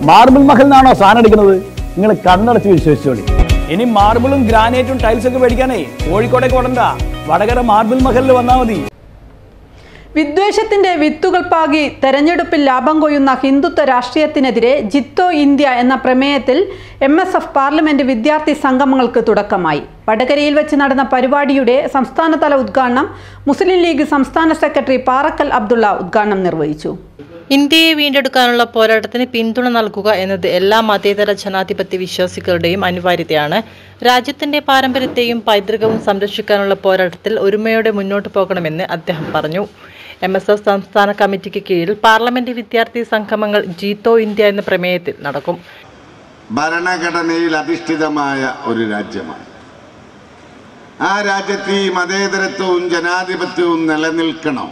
marble Mahal നിന്നാണോ സാധനം എടുക്കുന്നത് നിങ്ങൾ കണ്ണടച്ച് വിശ്വസിച്ചോളി ഇനി മാർബിളും ഗ്രാനൈറ്റും ടൈൽസ് ഒക്കെ മേടിക്കാനേ കോഴിക്കോടേക്ക് ഓടണ്ട വടകര മാർബിൾ മഹലിൽ വന്നാൽ മതി വിദ്വേഷത്തിന്റെ വിത്തുകൾ പാകി തെരഞ്ഞെടുപ്പിൽ ലാഭം കൊയ്യുന്ന ഹിന്ദുത്വ രാഷ്ട്രീയത്തിനെതിരെ ജിത്തോ ഇന്ത്യ എന്ന പ്രമേയത്തിൽ എം എസ് എഫ് പാർലമെന്റ് വിദ്യാർത്ഥി സംഗമങ്ങൾക്ക് തുടക്കമായി വടകരയിൽ വെച്ച് നടന്ന പരിപാടിയുടെ സംസ്ഥാനതല ഉദ്ഘാടനം മുസ്ലിം ലീഗ് സംസ്ഥാന സെക്രട്ടറി പാറക്കൽ അബ്ദുള്ള ഉദ്ഘാടനം നിർവഹിച്ചു ഇന്ത്യയെ വീണ്ടെടുക്കാനുള്ള പോരാട്ടത്തിന് പിന്തുണ നൽകുക എന്നത് എല്ലാ മതേതര ജനാധിപത്യ വിശ്വാസികളുടെയും അനിവാര്യതയാണ് രാജ്യത്തിന്റെ പാരമ്പര്യത്തെയും പൈതൃകവും സംരക്ഷിക്കാനുള്ള പോരാട്ടത്തിൽ ഒരുമയോടെ മുന്നോട്ട് പോകണമെന്ന് അദ്ദേഹം പറഞ്ഞു എം എസ് എഫ് സംസ്ഥാന കമ്മിറ്റിക്ക് കീഴിൽ പാർലമെന്റ് വിദ്യാർത്ഥി സംഗമങ്ങൾ ജീത്തോ ഇന്ത്യ എന്ന പ്രമേയത്തിൽ നടക്കും ഭരണഘടനയിൽ അധിഷ്ഠിതമായ ഒരു രാജ്യമാണ് ആ രാജ്യത്ത് ഈ മതേതരത്വവും ജനാധിപത്യവും നിലനിൽക്കണം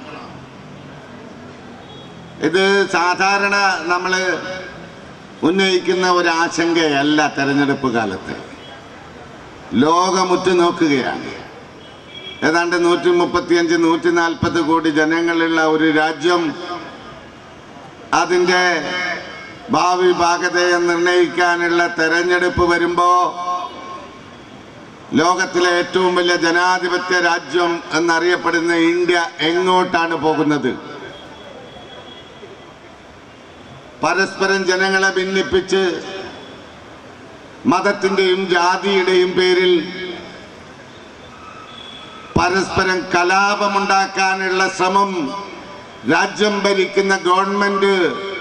ഇത് സാധാരണ നമ്മൾ ഉന്നയിക്കുന്ന ഒരു ആശങ്കയല്ല തെരഞ്ഞെടുപ്പ് കാലത്ത് ലോകമുറ്റു നോക്കുകയാണ് ഏതാണ്ട് നൂറ്റി മുപ്പത്തിയഞ്ച് നൂറ്റി നാൽപ്പത് കോടി ജനങ്ങളുള്ള ഒരു രാജ്യം അതിൻ്റെ ഭാവി ഭാഗതയെ നിർണയിക്കാനുള്ള തെരഞ്ഞെടുപ്പ് വരുമ്പോ ലോകത്തിലെ ഏറ്റവും വലിയ ജനാധിപത്യ രാജ്യം എന്നറിയപ്പെടുന്ന ഇന്ത്യ എങ്ങോട്ടാണ് പോകുന്നത് പരസ്പരം ജനങ്ങളെ ഭിന്നിപ്പിച്ച് മതത്തിന്റെയും ജാതിയുടെയും പേരിൽ പരസ്പരം കലാപമുണ്ടാക്കാനുള്ള ശ്രമം രാജ്യം ഭരിക്കുന്ന ഗവൺമെന്റ്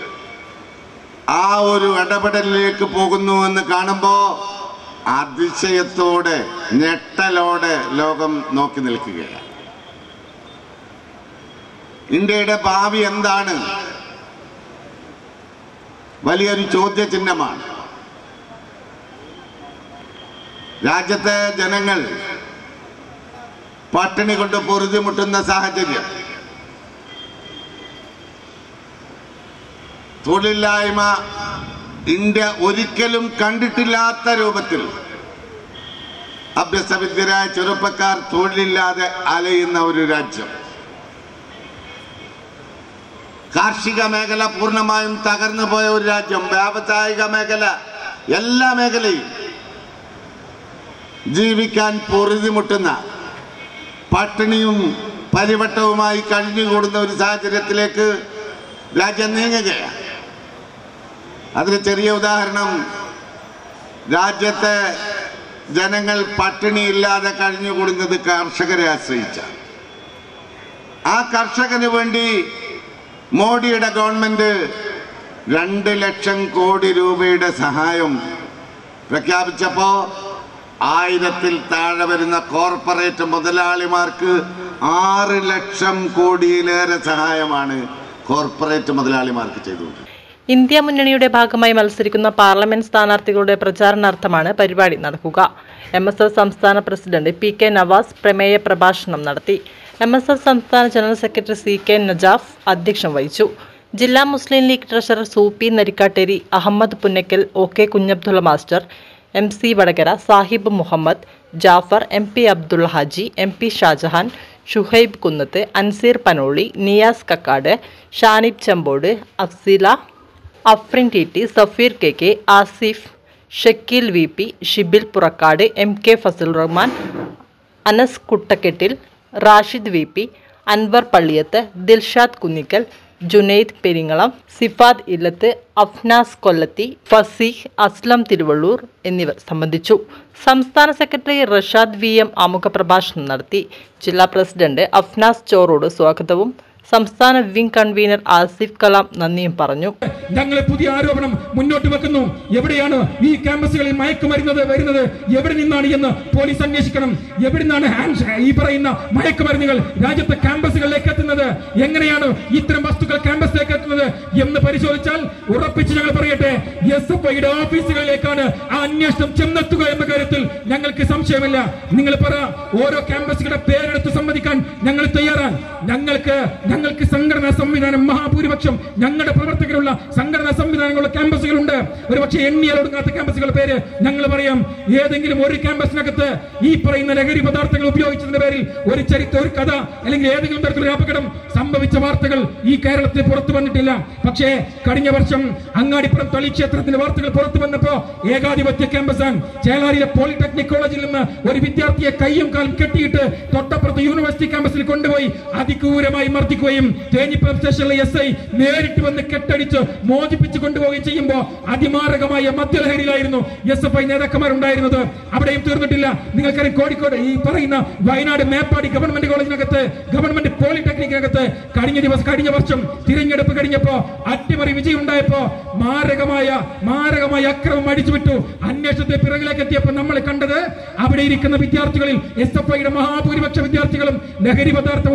ആ ഒരു ഇടപെടലിലേക്ക് പോകുന്നു എന്ന് കാണുമ്പോ അതിശയത്തോടെ ഞെട്ടലോടെ ലോകം നോക്കി നിൽക്കുകയാണ് ഇന്ത്യയുടെ ഭാവി എന്താണ് വലിയൊരു ചോദ്യചിഹ്നമാണ് രാജ്യത്തെ ജനങ്ങൾ പട്ടിണി കൊണ്ട് പൊറുതിമുട്ടുന്ന സാഹചര്യം തൊഴിലില്ലായ്മ ഇന്ത്യ ഒരിക്കലും കണ്ടിട്ടില്ലാത്ത രൂപത്തിൽ അഭ്യസ്തവിദ്യരായ ചെറുപ്പക്കാർ തൊഴിലില്ലാതെ അലയുന്ന ഒരു രാജ്യം കാർഷിക മേഖല പൂർണ്ണമായും തകർന്നു പോയ ഒരു രാജ്യം വ്യാവസായിക മേഖല എല്ലാ മേഖലയും ജീവിക്കാൻ പൊറുതിമുട്ടുന്ന പട്ടിണിയും പരിവട്ടവുമായി കഴിഞ്ഞുകൂടുന്ന ഒരു സാഹചര്യത്തിലേക്ക് രാജ്യം നീങ്ങുകയാണ് അതിന് ചെറിയ ഉദാഹരണം രാജ്യത്തെ ജനങ്ങൾ പട്ടിണിയില്ലാതെ കഴിഞ്ഞുകൂടുന്നത് കർഷകരെ ആശ്രയിച്ചാണ് ആ കർഷകന് വേണ്ടി മോഡിയുടെ ഗവൺമെന്റ് രണ്ട് ലക്ഷം കോടി രൂപയുടെ സഹായം പ്രഖ്യാപിച്ചപ്പോ ആയിരത്തിൽ താഴെ വരുന്ന കോർപ്പറേറ്റ് മുതലാളിമാർക്ക് ആറ് ലക്ഷം കോടിയിലേറെ സഹായമാണ് കോർപ്പറേറ്റ് മുതലാളിമാർക്ക് ചെയ്തത് ഇന്ത്യ മുന്നണിയുടെ ഭാഗമായി മത്സരിക്കുന്ന പാർലമെന്റ് സ്ഥാനാർത്ഥികളുടെ പ്രചാരണാർത്ഥമാണ് പരിപാടി നടക്കുക എം എസ് എഫ് സംസ്ഥാന പ്രസിഡന്റ് പി കെ നവാസ് പ്രമേയ പ്രഭാഷണം നടത്തി എം എസ് എഫ് സംസ്ഥാന general secretary C K Najaf അധ്യക്ഷം വഹിച്ചു ജില്ലാ Muslim League treasurer Soopy Narikkatteri Ahammed Punnakkal O K Kunhabdulla master M C Vatakara Sahib Muhammed Jafar M P Abdulla Haji M P Shajahan Shuhaib Kunnath Anseer Panoli Niyas Kakkad Shanib Chempod Afsila Afrin T T Safeer K K Asif Shakeel V P Shibil Purakkad M K Fasal Rahman Anas Kuttakettil Rashid V P Anwar Palliyath Dilshad Kunnikkal Junaid Peringalam Sifad Illath Afnas കൊല്ലത്തി Fasih Aslam Thiruvallur എന്നിവർ സംബന്ധിച്ചു സംസ്ഥാന സെക്രട്ടറി റഷാദ് വി എം ആമുഖ പ്രഭാഷണം നടത്തി ജില്ലാ പ്രസിഡന്റ് അഫ്നാസ് ചോറോട് സ്വാഗതവും സംസ്ഥാന വിംഗ് കൺവീനർ ആസിഫ് കലാം നന്ദിയും പറഞ്ഞു ഞങ്ങൾ പുതിയ ആരോപണം മുന്നോട്ട് വെക്കുന്നു എവിടെയാണ് ഈ ക്യാമ്പസുകളിൽ മയക്കുമരുന്നത് വരുന്നത് എവിടെ നിന്നാണ് എന്ന് പോലീസ് അന്വേഷിക്കണം എവിടെ നിന്നാണ് ഹാൻഡ് ഈ പറയുന്ന മയക്കുമരുന്നുകൾ രാജ്യത്തെ ക്യാമ്പസുകളിലേക്ക് എത്തുന്നത് എങ്ങനെയാണ് ഇത്തരം വസ്തുക്കൾ ക്യാമ്പസിലേക്ക് എത്തുന്നത് എന്ന് പരിശോധിച്ചാൽ ഉറപ്പിച്ച് ഞങ്ങൾ പറയട്ടെ എസ് എഫ് ഐയുടെ ഓഫീസുകളിലേക്കാണ് ആ അന്വേഷണം ചെന്നെത്തുക എന്ന കാര്യത്തിൽ ഞങ്ങൾക്ക് സംശയമില്ല നിങ്ങൾ പറ ഓരോ ക്യാമ്പസുകളുടെ പേരെടുത്ത് സമ്മതിക്കാൻ ഞങ്ങൾ തയ്യാറാണ് ഞങ്ങൾക്ക് ഞങ്ങൾ ഞങ്ങൾക്ക് സംഘടനാ സംവിധാനം മഹാഭൂരിപക്ഷം ഞങ്ങളുടെ പ്രവർത്തകരുള്ള സംഘടനാ സംവിധാനങ്ങളുള്ള ക്യാമ്പസുകളുണ്ട് ഒരുപക്ഷെ എണ്ണിയാൽ ഒടുങ്ങാത്ത ക്യാമ്പസുകളുടെ പേര് ഞങ്ങൾ പറയാം ഏതെങ്കിലും ഒരു ക്യാമ്പസിനകത്ത് ഈ പറയുന്ന ലഹരി പദാർത്ഥങ്ങൾ ഉപയോഗിച്ചതിന്റെ പേരിൽ ഒരു ചരിത്ര ഒരു കഥ അല്ലെങ്കിൽ ഏതെങ്കിലും തരത്തിലുള്ള അപകടം സംഭവിച്ച വാർത്തകൾ ഈ കേരളത്തിൽ പുറത്തു വന്നിട്ടില്ല പക്ഷേ കഴിഞ്ഞ വർഷം അങ്ങാടിപ്പുറം തളി ക്ഷേത്രത്തിന്റെ വാർത്തകൾ പുറത്തു വന്നപ്പോ ഏകാധിപത്യ ക്യാമ്പസാണ് ചേളാരിയിലെ പോളിടെക്നിക് കോളേജിൽ നിന്ന് ഒരു വിദ്യാർത്ഥിയെ കയ്യും കാലും കെട്ടിയിട്ട് തൊട്ടപ്പുറത്ത് യൂണിവേഴ്സിറ്റി ക്യാമ്പസിൽ കൊണ്ടുപോയി അതിക്രൂരമായി മർദ്ദിക്കുകയും തേഞ്ഞിപ്പുറം സ്റ്റേഷനിലെ എസ് ഐ നേരിട്ട് വന്ന് കെട്ടടിച്ച് മോചിപ്പിച്ച് കൊണ്ടുപോവുകയും ചെയ്യുമ്പോൾ അതിമാരകമായ മദ്യലഹരിയിലായിരുന്നു എസ് എഫ് ഐ നേതാക്കന്മാരുണ്ടായിരുന്നത് അവിടെയും തീർന്നിട്ടില്ല നിങ്ങൾക്കറിയാം കോഴിക്കോട് ഈ പറയുന്ന വയനാട് മേപ്പാടി ഗവൺമെന്റ് കോളേജിനകത്ത് ഗവൺമെന്റ് പോളിടെക്നിക്കിനകത്ത് കഴിഞ്ഞ ദിവസം കഴിഞ്ഞ വർഷം തിരഞ്ഞെടുപ്പ് കഴിഞ്ഞപ്പോ അട്ടിമറി വിജയം ഉണ്ടായപ്പോ മാരകമായ മാരകമായ അക്രമം അടിച്ചുവിട്ടു അന്വേഷണത്തെ പിറകിലേക്ക് എത്തിയപ്പോൾ നമ്മൾ കണ്ടത് അവിടെ ഇരിക്കുന്ന വിദ്യാർത്ഥികളിൽ എസ് എഫ് ഐയുടെ മഹാഭൂരിപക്ഷ വിദ്യാർത്ഥികളും ലഹരി പദാർത്ഥം